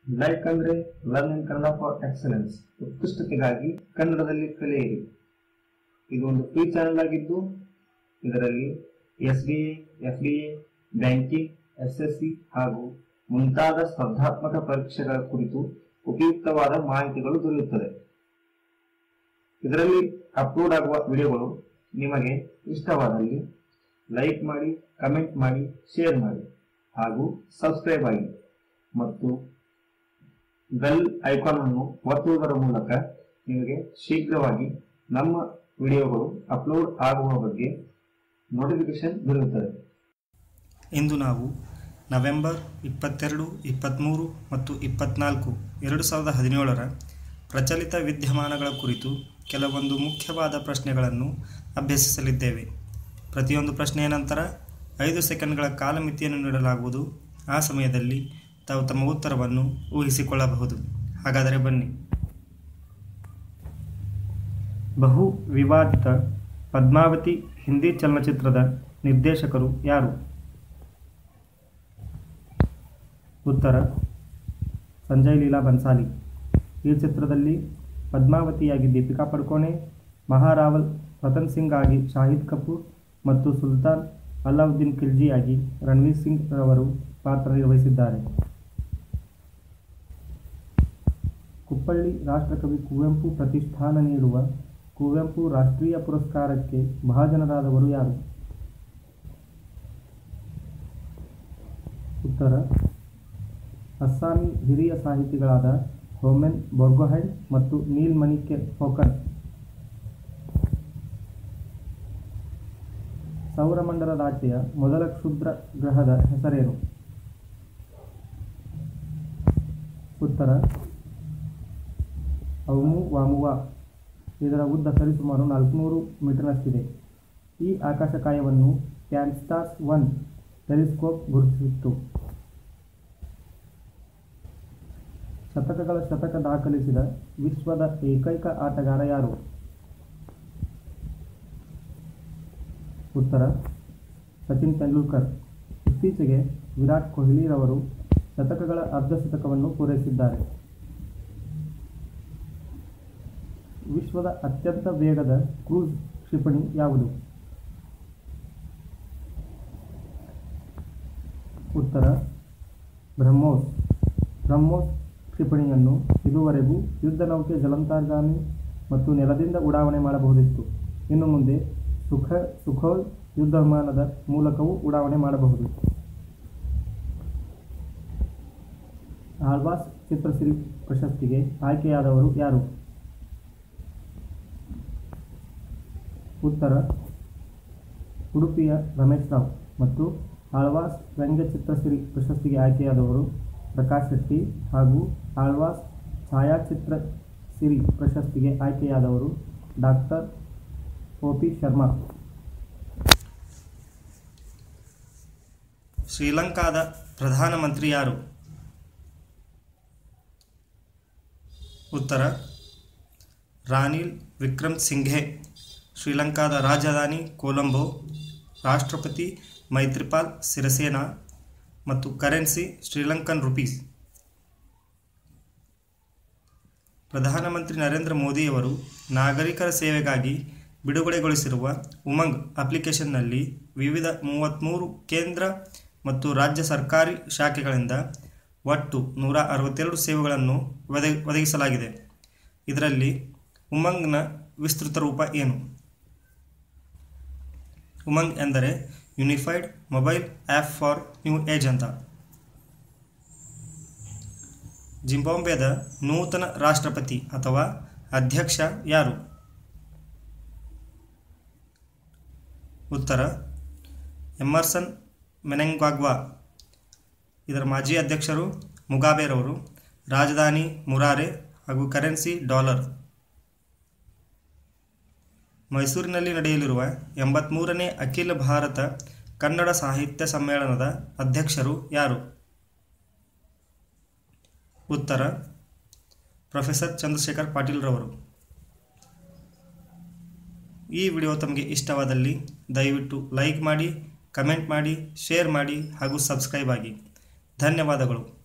like ಅಂದ್ರೆ learn in Kannada for excellence ಉತ್ಕೃಷ್ಟತೆಗಾಗಿ ಕನ್ನಡದಲ್ಲಿ ಕಲಿಯಿರಿ ಇದು ಒಂದು ಫ್ರೀ ಚಾನೆಲ್ ಆಗಿದ್ದು ಇದರಲ್ಲಿ S D A F D A banking S S C ಹಾಗೂ ಮುಂತಾದ ಸ್ಪರ್ಧಾತ್ಮಕ ಪರೀಕ್ಷೆಗಳ ಕುರಿತು ಉಪಯುಕ್ತವಾದ ಮಾಹಿತಿಗಳು ದೊರೆಯುತ್ತದೆ ಇದರಲ್ಲಿ ಅಪ್ಲೋಡ್ ಆಗುವ ವಿಡಿಯೋಗಳು ನಿಮಗೆ ಇಷ್ಟವಾದಲ್ಲಿ ಲೈಕ್ ಮಾಡಿ ಕಮೆಂಟ್ ಮಾಡಿ ಶೇರ್ ಮಾಡಿ ಹಾಗೂ ಸಬ್ಸ್ಕ್ರೈಬ್ ಆಗಿ ಮತ್ತು ಬೆಲ್ ಐಕಾನ್ ಅನ್ನು ಒತ್ತುವುದರ ಮೂಲಕ ನಿಮಗೆ ಶೀಘ್ರವಾಗಿ ನಮ್ಮ ವಿಡಿಯೋಗಳು ಅಪ್ಲೋಡ್ ಆಗುವ ಬಗ್ಗೆ ನೋಟಿಫಿಕೇಶನ್ ದೊರೆಯುತ್ತದೆ ಇಂದು ನಾವು ನವೆಂಬರ್ ಇಪ್ಪತ್ತೆರಡು ಇಪ್ಪತ್ತ್ಮೂರು ಮತ್ತು ಇಪ್ಪತ್ತ್ನಾಲ್ಕು ಎರಡು ಸಾವಿರದ ಹದಿನೇಳರ ಪ್ರಚಲಿತ ವಿದ್ಯಮಾನಗಳ ಕುರಿತು ಕೆಲವೊಂದು ಮುಖ್ಯವಾದ ಪ್ರಶ್ನೆಗಳನ್ನು ಅಭ್ಯಸಿಸಲಿದ್ದೇವೆ ಪ್ರತಿಯೊಂದು ಪ್ರಶ್ನೆಯ ನಂತರ ಐದು ಸೆಕೆಂಡ್ಗಳ ಕಾಲಮಿತಿಯನ್ನು ನೀಡಲಾಗುವುದು ಆ ಸಮಯದಲ್ಲಿ ತಾವು ತಮ್ಮ ಉತ್ತರವನ್ನು ಊಹಿಸಿಕೊಳ್ಳಬಹುದು ಹಾಗಾದರೆ ಬನ್ನಿ ಬಹು ವಿವಾದಿತ ಪದ್ಮಾವತಿ ಹಿಂದಿ ಚಲನಚಿತ್ರದ ನಿರ್ದೇಶಕರು ಯಾರು ಉತ್ತರ ಸಂಜಯ್ ಲೀಲಾ ಬನ್ಸಾಲಿ ಈ ಚಿತ್ರದಲ್ಲಿ ಪದ್ಮಾವತಿಯಾಗಿ ದೀಪಿಕಾ ಪಡುಕೋಣೆ ಮಹಾರಾವಲ್ ರತನ್ ಸಿಂಗ್ ಆಗಿ ಶಾಹಿದ್ ಕಪೂರ್ ಮತ್ತು ಸುಲ್ತಾನ್ ಅಲಾವುದ್ದೀನ್ ಖಿಲ್ಜಿಯಾಗಿ ರಣವೀರ್ ಸಿಂಗ್ ರವರು ಪಾತ್ರ ನಿರ್ವಹಿಸಿದ್ದಾರೆ ಕುಪ್ಪಳ್ಳಿ ರಾಷ್ಟ್ರಕವಿ ಕುವೆಂಪು ಪ್ರತಿಷ್ಠಾನ ನೀಡುವ ಕುವೆಂಪು ರಾಷ್ಟ್ರೀಯ ಪುರಸ್ಕಾರಕ್ಕೆ ಭಾಜನರಾದವರು ಯಾರು ಉತ್ತರ ಅಸ್ಸಾಮಿ ಹಿರಿಯ ಸಾಹಿತಿಗಳಾದ ಹೋಮೆನ್ ಬೊರ್ಗೊಹೈನ್ ಮತ್ತು ನೀಲ್ ಮಣಿಕೆ ಫೋಕನ್ ಸೌರಮಂಡಲದಾಚೆಯ ಮೊದಲ ಕ್ಷುದ್ರ ಗ್ರಹದ ಹೆಸರೇನು ಉತ್ತರ ಅವಮು ವಾಮುವಾ ಇದರ ಉದ್ದ ಸರಿಸುಮಾರು ನಾಲ್ಕುನೂರು ಮೀಟರ್ನಷ್ಟಿದೆ ಈ ಆಕಾಶಕಾಯವನ್ನು ಕ್ಯಾನ್ಸ್ಟಾಸ್ ಒನ್ ಟೆಲಿಸ್ಕೋಪ್ ಗುರುತಿಸಿತ್ತು ಶತಕಗಳ ಶತಕ ದಾಖಲಿಸಿದ ವಿಶ್ವದ ಏಕೈಕ ಆಟಗಾರ ಯಾರು ಉತ್ತರ ಸಚಿನ್ ತೆಂಡೂಲ್ಕರ್ ಇತ್ತೀಚೆಗೆ ವಿರಾಟ್ ಕೊಹ್ಲಿರವರು ಶತಕಗಳ ಅರ್ಧಶತಕವನ್ನು ಪೂರೈಸಿದ್ದಾರೆ ವಿಶ್ವದ ಅತ್ಯಂತ ವೇಗದ ಕ್ರೂಸ್ ಕ್ಷಿಪಣಿ ಯಾವುದು ಉತ್ತರ ಬ್ರಹ್ಮೋಸ್ ಬ್ರಹ್ಮೋಸ್ ಕ್ಷಿಪಣಿಯನ್ನು ಇದುವರೆಗೂ ಯುದ್ಧ ನೌಕೆ ಜಲಂತರ್ಗಾಮಿ ಮತ್ತು ನೆಲದಿಂದ ಉಡಾವಣೆ ಮಾಡಬಹುದಿತ್ತು ಇನ್ನು ಮುಂದೆ ಸುಖ ಸುಖೋಯ್ ಯುದ್ಧ ವಿಮಾನದ ಮೂಲಕವೂ ಉಡಾವಣೆ ಮಾಡಬಹುದು ಆಳ್ವಾಸ್ ಚಿತ್ರಸಿರಿ ಪ್ರಶಸ್ತಿಗೆ ಆಯ್ಕೆಯಾದವರು ಯಾರು ಉತ್ತರ ಉಡುಪಿಯ ರಮೇಶ್ ರಾವ್ ಮತ್ತು ಆಳ್ವಾಸ್ ವ್ಯಂಗ್ಯ ಚಿತ್ರಸಿರಿ ಪ್ರಶಸ್ತಿಗೆ ಆಯ್ಕೆಯಾದವರು ಪ್ರಕಾಶ್ ಶೆಟ್ಟಿ ಹಾಗೂ ಆಳ್ವಾಸ್ ಛಾಯಾಚಿತ್ರ ಸಿರಿ ಪ್ರಶಸ್ತಿಗೆ ಆಯ್ಕೆಯಾದವರು ಡಾಕ್ಟರ್ ಒ ಪಿ ಶರ್ಮಾ ಶ್ರೀಲಂಕಾದ ಪ್ರಧಾನಮಂತ್ರಿ ಯಾರು ಉತ್ತರ ರಾನಿಲ್ ವಿಕ್ರಮ್ ಸಿಂಘೆ ಶ್ರೀಲಂಕಾದ ರಾಜಧಾನಿ ಕೊಲಂಬೋ ರಾಷ್ಟ್ರಪತಿ ಮೈತ್ರಿಪಾಲ್ ಸಿರಸೇನಾ ಮತ್ತು ಕರೆನ್ಸಿ ಶ್ರೀಲಂಕನ್ ರುಪೀಸ್ ಪ್ರಧಾನಮಂತ್ರಿ ನರೇಂದ್ರ ಮೋದಿಯವರು ನಾಗರಿಕರ ಸೇವೆಗಾಗಿ ಬಿಡುಗಡೆಗೊಳಿಸಿರುವ ಉಮಂಗ್ ಅಪ್ಲಿಕೇಶನ್ನಲ್ಲಿ ವಿವಿಧ ಮೂವತ್ತ್ಮೂರು ಕೇಂದ್ರ ಮತ್ತು ರಾಜ್ಯ ಸರ್ಕಾರಿ ಶಾಖೆಗಳಿಂದ ಒಟ್ಟು ನೂರ ಅರವತ್ತೆರಡು ಸೇವೆಗಳನ್ನು ಒದಗಿ ಒದಗಿಸಲಾಗಿದೆ ಇದರಲ್ಲಿ ಉಮಂಗ್ನ ವಿಸ್ತೃತ ರೂಪ ಏನು ಉಮಂಗ್ ಎಂದರೆ unified mobile app for new age ಅಂತ ಜಿಂಬಾಬ್ವೆದ ನೂತನ ರಾಷ್ಟ್ರಪತಿ ಅಥವಾ ಅಧ್ಯಕ್ಷ ಯಾರು ಉತ್ತರ ಎಮ್ಮರ್ಸನ್ ಮೆನೆಂಗ್ವಾಗ್ವಾ ಇದರ ಮಾಜಿ ಅಧ್ಯಕ್ಷರು ಮುಗಾಬೆರವರು ರಾಜಧಾನಿ ಮುರಾರೆ ಹಾಗೂ ಕರೆನ್ಸಿ ಡಾಲರ್ ಮೈಸೂರಿನಲ್ಲಿ ನಡೆಯಲಿರುವ ಎಂಬತ್ತ್ಮೂರನೇ ಅಖಿಲ ಭಾರತ ಕನ್ನಡ ಸಾಹಿತ್ಯ ಸಮ್ಮೇಳನದ ಅಧ್ಯಕ್ಷರು ಯಾರು ಉತ್ತರ ಪ್ರೊಫೆಸರ್ ಚಂದ್ರಶೇಖರ್ ಪಾಟೀಲ್ರವರು ಈ ವಿಡಿಯೋ ತಮಗೆ ಇಷ್ಟವಾದಲ್ಲಿ ದಯವಿಟ್ಟು ಲೈಕ್ ಮಾಡಿ ಕಮೆಂಟ್ ಮಾಡಿ ಶೇರ್ ಮಾಡಿ ಹಾಗೂ ಸಬ್ಸ್ಕ್ರೈಬ್ ಆಗಿ ಧನ್ಯವಾದಗಳು